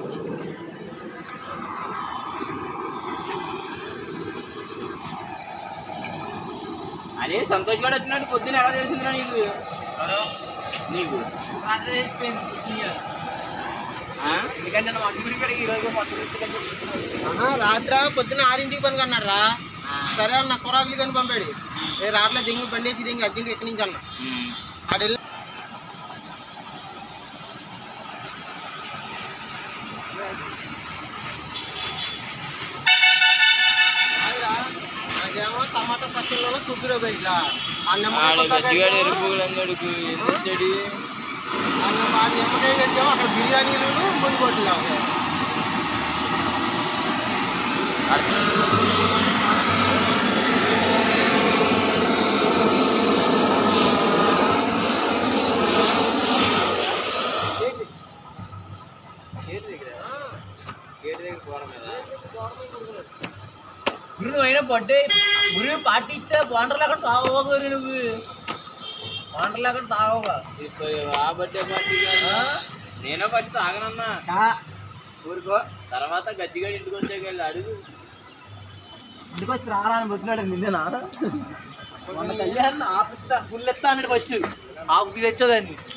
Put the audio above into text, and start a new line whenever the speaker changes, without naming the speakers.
అదే సంతోష్ కూడా వచ్చినట్టు పొద్దున ఎలా తెలిసిందిరా నీకు నీకు
రాత్రి తెలిసిపోయింది
ఆ?
ఎందుకంటే నా మట్టి గురించి కడిగి ఈరోజు మొత్తం ఎత్తుకొని
ఆహా, రాత్రి పొద్దున్న ఆరింటికి పని కన్నాడు రా
ఆ.
సరే అన్న కురాకులు కానీ పంపాడు ఏ రాట్లే దింగి బండేసి దింగి అర్జెంట్ ఎక్కడి నుంచి అన్న
ఉమ్.
ఆడెళ్ళి కాదురా, నాకేమో టమాటా పచ్చళ్ళలో కుదురు బయట ఆ నిమ్మకాయ
ఆడ
కొత్తగా
గట్టిగాడు
ఏమో,
ఎరుపు రంగుడుకు ఎత్తడి
ఆ నిమ్మ- ఆ నిమ్మకాయ పెట్టాము అక్కడ బిర్యానీలు ముందు కొట్టినాము
గురు నువ్వు అయినా బర్త్డే గురు పార్టీ ఇచ్చా బాండర్ లేకుండా తాగవా గురు నువ్వు బాండర్ లేకుండా తాగవా
ఆ బర్త్డే పార్టీ కాదు. నేనే ఫస్ట్ తాగనన్నా
ఊరుకో
తర్వాత గజ్జిగాడు ఇంటికి వచ్చాక వెళ్ళి అడుగు
ఇంటికి వచ్చి రారా అని బతున్నాడు నిజనా మొన్న కళ్యాణ్ ఆపిస్తా ఫుల్ ఎత్తా అన్నాడు ఫస్ట్ ఆపు తెచ్చోదాన్ని